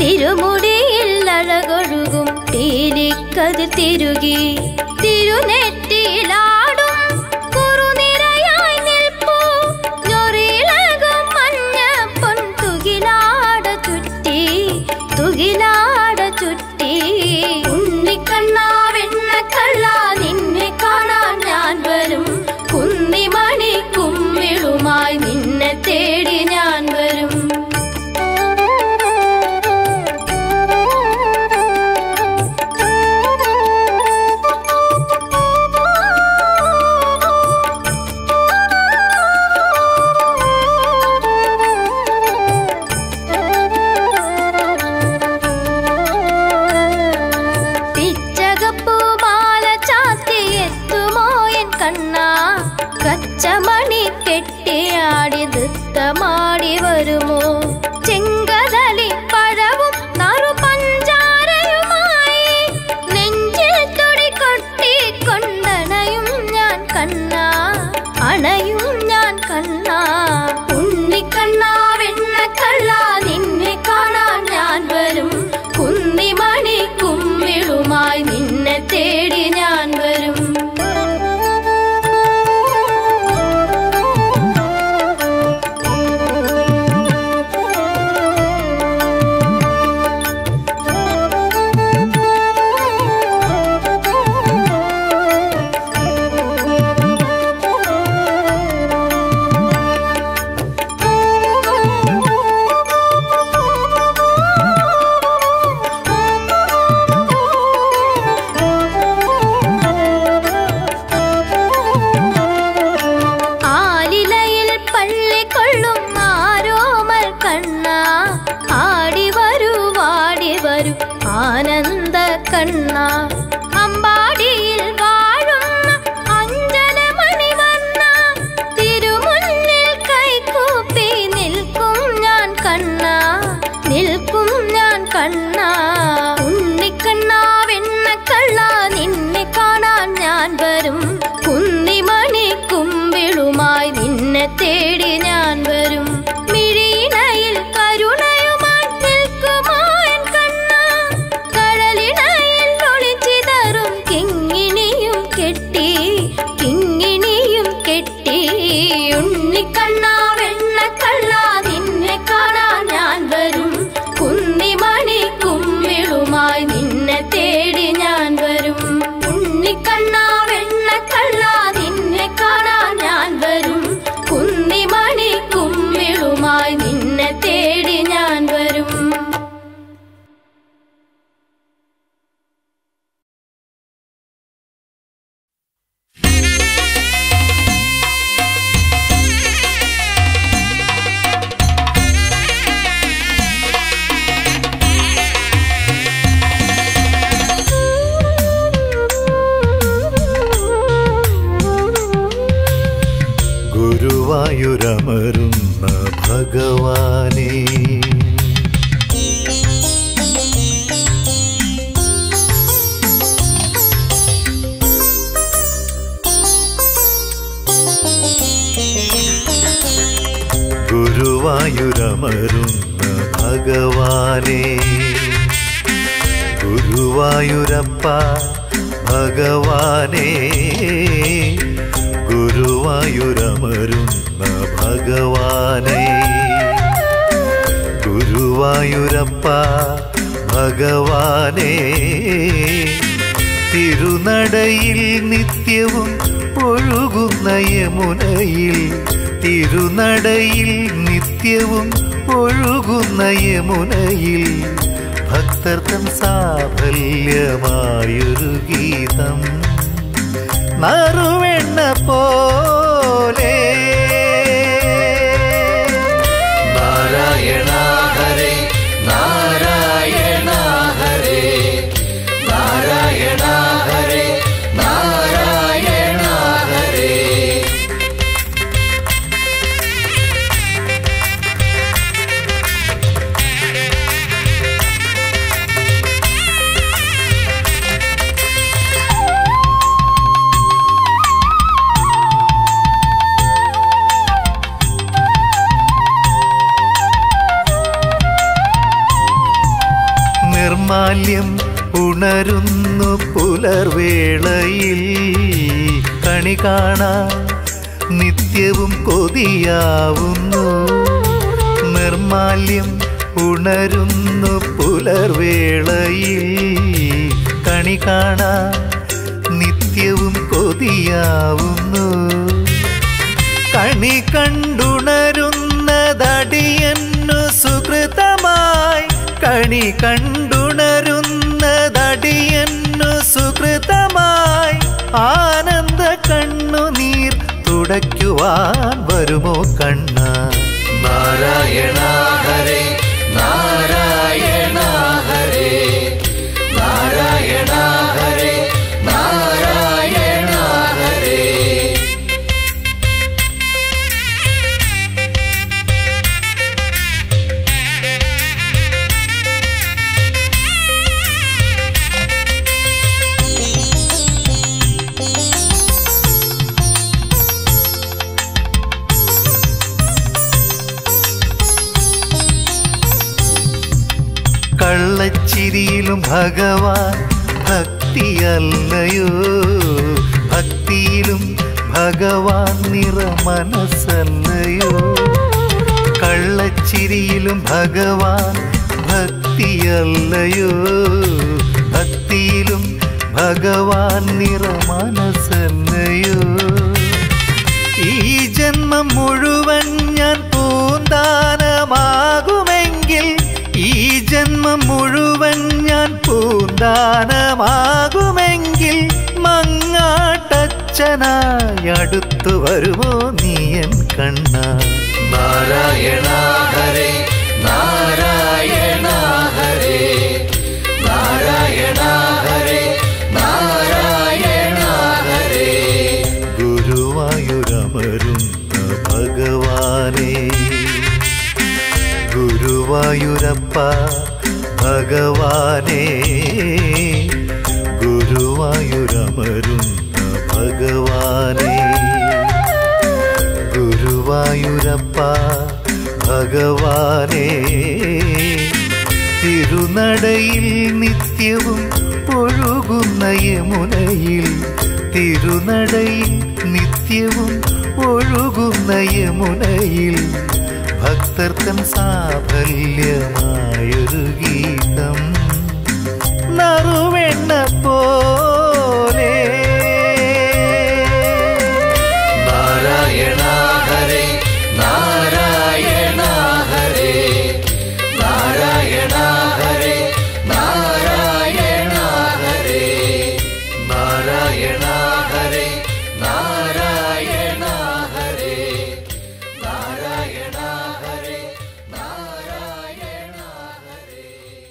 തിരുമുടിയിൽ അഴകൊഴുകും തീരിക്കത് തിരുകി തിരുനെറ്റിയിലാടും കുറുനിരയായി നിൽപ്പൂ ഞൊറിയിളകും മഞ്ഞ പൊൻ തുകിലാട ചുറ്റി തുകിലാട ചുറ്റി ഉണ്ണിക്കണ്ണാ വെണ്ണക്കള്ള നിന്നെ കാണാൻ ഞാൻ വരും കുന്നിമണി കുമ്മിളുമായി നിന്നെ തേടി ഞാൻ വരും പിച്ചകപ്പൂ മാല ചാത്തി എത്തുമോ എൻ കണ്ണ കച്ചമണി കെട്ടിയാടി നൃത്തമാടി വരുമോ ചെങ്കതളി പഴവും നറു പഞ്ചാരയുമായി നെഞ്ചിൽ തുടി കൊട്ടി കൊണ്ടണയും ഞാൻ കണ്ണ അണയും ഞാൻ കണ്ണ ഉണ്ണിക്കണ്ണ വെണ്ണക്കള്ള നിന്നെ കാണാൻ ഞാൻ വരും കുന്നിമണി കുമ്മിളുമായി നിന്നെ തേടി ഞാൻ വരും ആലിലയിൽ പള്ളിക്കൊള്ളും ആരോമൽ കണ്ണ ആടി വരൂ വാടി വരൂ ആനന്ദ കണ്ണ അമ്പാടിയിൽ വാഴുന്ന അഞ്ജനമണി വന്ന തിരുമുന്നിൽ കൈകൂപ്പി നിൽക്കും ഞാൻ കണ്ണ നിൽക്കും ഞാൻ കണ്ണ ഉണ്ണിക്കണ്ണ വെണ്ണക്കള്ള നിന്നെ കാണാൻ ഞാൻ വരും കുന്നിമണി കുമ്പിളുമായി നിന്നെ തേടി ഞാൻ വരും മിഴിയിണയിൽ കരുണയുമായി നിൽക്കുമോ എൻ കണ്ണ കടലിണയിൽ ഒളിച്ചിതറും കിങ്ങിണിയും കെട്ടി കിങ്ങിണിയും കെട്ടി ഉണ്ണിക്കണ്ണ വെണ്ണക്കള്ള നിന്നെ കാണാൻ ഞാൻ വരും കുന്നിമണി കുമ്മിളുമായി നിന്നെ തേടി ഞാൻ വരും ഉണ്ണിക്കണ്ണ വെണ്ണക്കള്ള നിന്നെ കാണാൻ ഞാൻ വരും കുന്നിമണി കുമ്മിളുമായി നിന്നെ തേടി ഞാൻ വരും ഗുരുവായൂരമരുന്ന ഭഗവാനേ ഗുരുവായൂരമരുന്ന ഭഗവാനേ ഗുരുവായൂരപ്പ ഭഗവാനേ ഗുരുവായൂരമരുന്ന ഭഗവാനേ ഗുരുവായൂരപ്പ ഭഗവാനേ തിരുനടയിൽ നിത്യവും ഒഴുകുന്ന യമുനയിൽ തിരുനടയിൽ നിത്യവും ഒഴുകുന്ന യമുനയിൽ ഭക്തർത്തം സാഫല്യമായൊരു ഗീതം നറുവെണ്ണ പോലെ നാരായണ ഹരേ നാരായണ ഹരേ നാരായണ ഹരേ നാരായണ ഹരേ നിർമാല്യം ഉണരുന്നു പുലർവേളയിൽ കണി കാണാൻ നിത്യവും കൊതിയാവുന്നു നിർമാല്യം ഉണരുന്നു പുലർവേളയിൽ കണി കാണാൻ നിത്യവും കൊതിയാവുന്നു കണി കണ്ടുണരുന്നതടിയന്നു സുഹൃതമായി കണി കണ്ടുണരുന്നതടിയന്നു സുഹൃതമായി ആനന്ദ കണ്ണുനീർ തുടയ്ക്കുവാൻ വരുമോ കണ്ണ നാരായണ ഹരേ നാരായണ ഹരേ നാരായണ ഹരേ നാരായണ ഹരേ കള്ളച്ചിരിയിലും ഭഗവാൻ ഭക്തിയല്ലയോ ഭക്തിയിലും ഭഗവാൻ നിറ മനസ്സല്ലയോ കള്ളച്ചിരിയിലും ഭഗവാൻ ഭക്തിയല്ലയോ ഭക്തിയിലും ഭഗവാൻ നിറ മനസ്സല്ലയോ ഈ ജന്മം മുഴുവൻ ഞാൻ പൂന്താനമാകുമെങ്കിൽ ഈ ജന്മം മുഴുവൻ ഞാൻ പൂന്താനമാകുമെങ്കിൽ മങ്ങാട്ടച്ഛനായി അടുത്തു വരുമോ നീയൻ കണ്ണ നാരായണ ഹരേ നാരായണ ഹരേ നാരായണ ഹരേ നാരായണ ഹരേ ഗുരുവായൂരമരുന്ന ഭഗവാനേ ഗുരുവായൂരപ്പ ഭഗവാനേ ഗുരുവായൂരമരുന്ന ഭഗവാനേ ഗുരുവായൂരപ്പ ഭഗവാനേ തിരുനടയിൽ നിത്യവും ഒഴുകുന്ന യമുനയിൽ തിരുനടയിൽ നിത്യവും ഒഴുകുന്ന യമുനയിൽ ഭക്തർക്കൻ സാഫല്യമായൊരു ഗീതം നറുവെണ്ണ പോലെ നാരായണ ഹരേ നാരായണ ഹരേ നാരായണ ഹരേ നാരായണ ഹരേ നാരായണ ഹരേ നാരായണ ഹരേ നാരായണ ഹരേ നാരായണ ഹരേ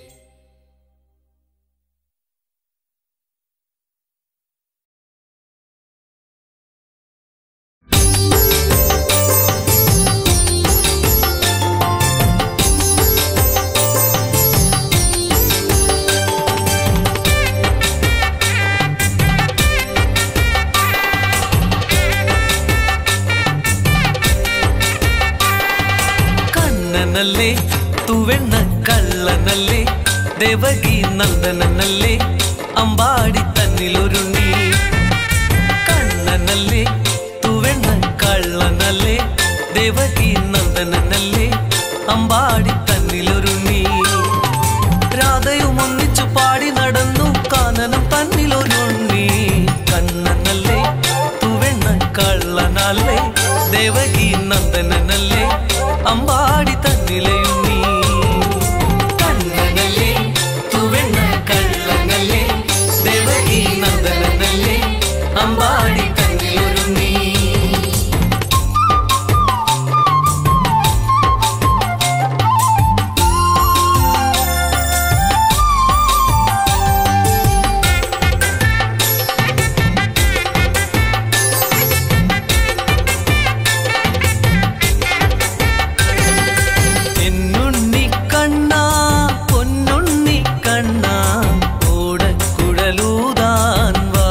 ಕಣ್ಣನಲ್ಲೇ ತುವೆಣ್ಣ കള്ളനല്ലേ ദേവകി നന്ദനല്ലേ അമ്പാടി തന്നിലൊരുണ്ണി കണ്ണനല്ലേ തുവെണ്ണ കള്ളനല്ലേ ദേവകി നന്ദനല്ലേ അമ്പാടി തന്നിലൊരുണ്ണി രാധയും ഒന്നിച്ചു പാടി നടന്നു കാനനം തന്നിലൊരുണ്ണി കണ്ണനല്ലേ തുവെണ്ണ കള്ളനല്ലേ ദേവകി നന്ദനല്ലേ അമ്പാടി തന്നിലയുണ്ണി കണ്ണനല്ലേ തുവെണ്ണ കള്ളനല്ലേ ദേവകി നന്ദനല്ലേ അമ്പാടി തന്നിലൊരുണ്ണി എന്നുണ്ണി കണ്ണ പൊന്നുണ്ണി കണ്ണ ഓടക്കുഴലൂതാൻ വാ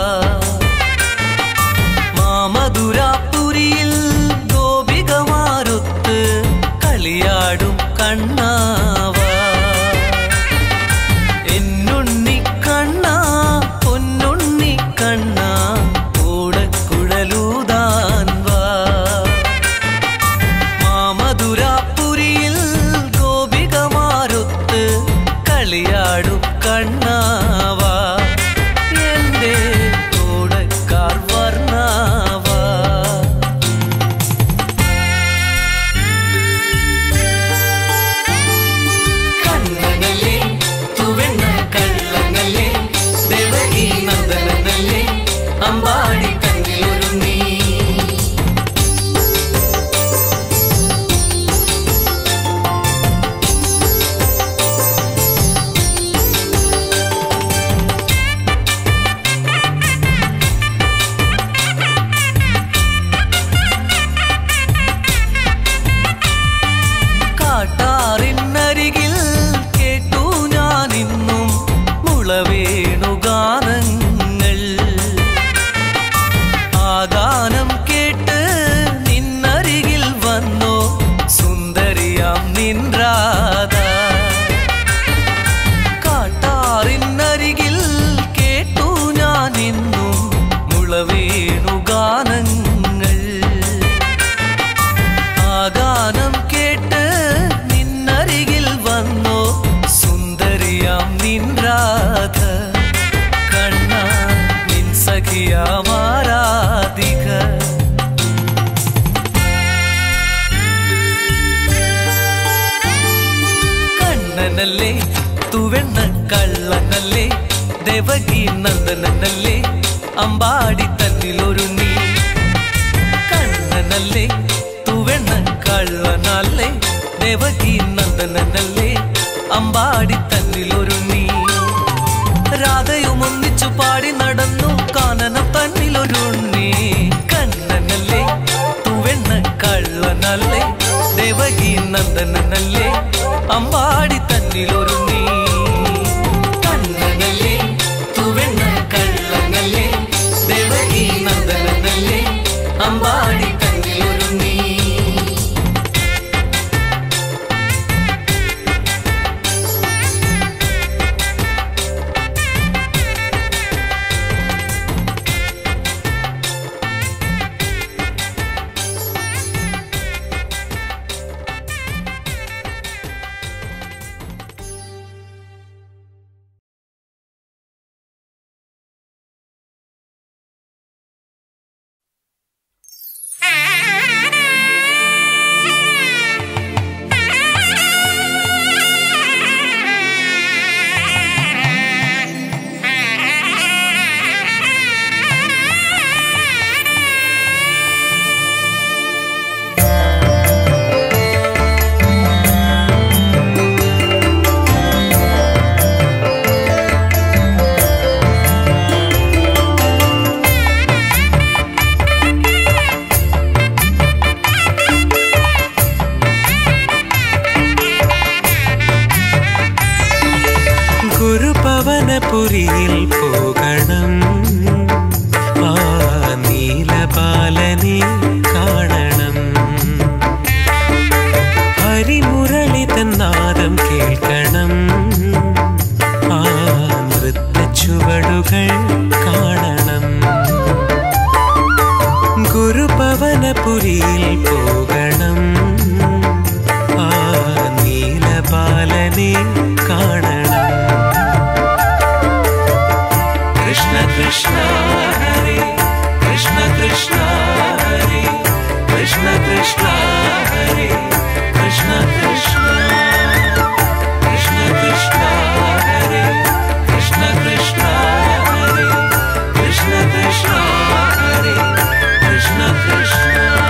മാമധുരാപുരിയിൽ ഗോപികമാരൊത്ത് കളിയാടും കണ്ണാവാ എന്നു രാധ കണ്ണ നിൻ സഖിയാമാരാധിക കണ്ണനല്ലേ തുവെണ്ണ കള്ളനല്ലേ ദേവകി നന്ദനല്ലേ അമ്പാടി തന്നിലൊരു നീ കണ്ണനല്ലേ തുവെണ്ണ കള്ളനല്ലേ ദേവകി നന്ദനല്ലേ അമ്പാടി തന്നിലൊരു നീ രാധയും ഒന്നിച്ചു പാടി നടന്നു കാനനം തന്നിലൊരുണ്ണി കണ്ണനല്ലേ തുവെണ്ണ കള്ളനല്ലേ ദേവകി നന്ദനല്ലേ അമ്പാടി തന്നിലൊരു നീ കണ്ണനല്ലേ തുവെണ്ണ കള്ളനല്ലേ ദേവകി നന്ദനല്ലേ അമ്പാടി തന്നിലൊരു നീ ഗുരുപവനപുരിയിൽ പോകണം ആ നീലബാലനെ കാണണം ഹരിമുരളി തന്നാദം കേൾക്കണം ആ നൃത്ത ചുവടുകൾ കാണണം ഗുരുപവനപുരിയിൽ പോകണം ആ നീലബാലനെ കാണണം കൃഷ്ണ കൃഷ്ണ ഹരേ കൃഷ്ണ കൃഷ്ണ ഹരേ കൃഷ്ണ കൃഷ്ണ ഹരേ കൃഷ്ണ കൃഷ്ണ കൃഷ്ണ കൃഷ്ണ ഹരേ കൃഷ്ണ കൃഷ്ണ ഹരേ കൃഷ്ണ കൃഷ്ണ ഹരേ കൃഷ്ണ കൃഷ്ണ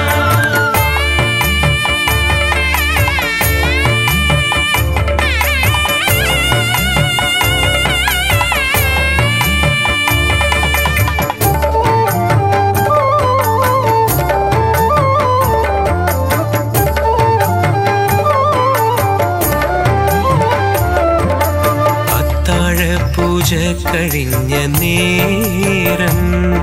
അത്താഴ പൂജ കഴിഞ്ഞ നേരം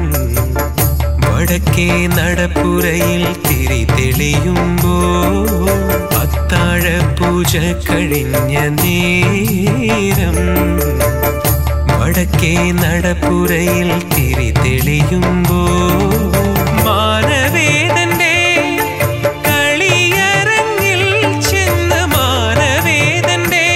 വടക്കേ നടപ്പുരയിൽ തിരി തെളിയുമ്പോ അത്താഴ പൂജ കഴിഞ്ഞ നേരം വടക്കേ നടപ്പുരയിൽ തിരി തെളിയുമ്പോ മാനവേദന്റെ കളിയരങ്ങിൽ ചെന്ന് മാനവേദന്റെ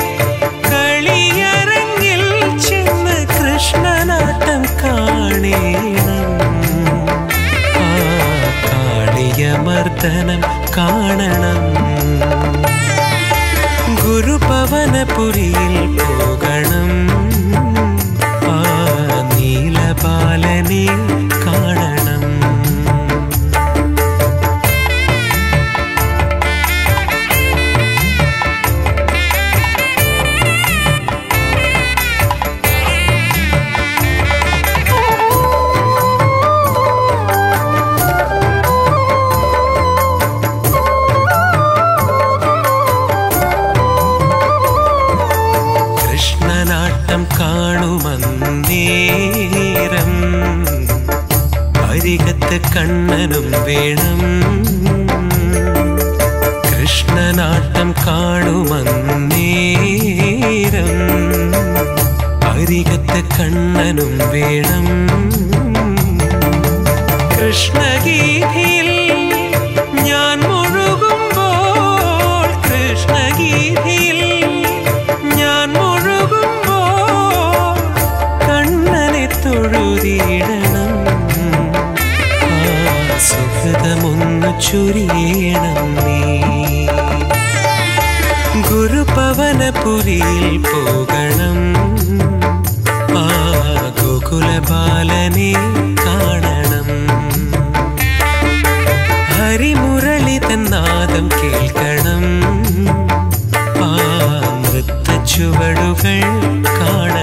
കളിയരങ്ങിൽ ചെന്ന് കൃഷ്ണനാട്ടം കാണേണം ആ കാളിയമർദ്ദനം കാണണം ഗുരുപവനപുരിയിൽ പോകണം ആ നീലബാലനെ കാണണം കൃഷ്ണനാട്ടം കാണുമന്നേരം അരികത്ത് കണ്ണനും വേണം കൃഷ്ണനാട്ടം കാണുമന്നേരം അരികത്ത് കണ്ണനും വേണം കൃഷ്ണഗീതിയിൽ ഞാൻ മുഴുകുമ്പോൾ കൃഷ്ണഗീതിയിൽ ഞാൻ മുഴുകുമ്പോൾ ചുരിയണം നീ ഗുരുപവനപുരിയിൽ പോകണം ആ ഗോകുലബാലനെ കാണണം ഹരിമുരളി തന്നാദം കേൾക്കണം ആ നൃത്ത ചുവടുകൾ കാണണം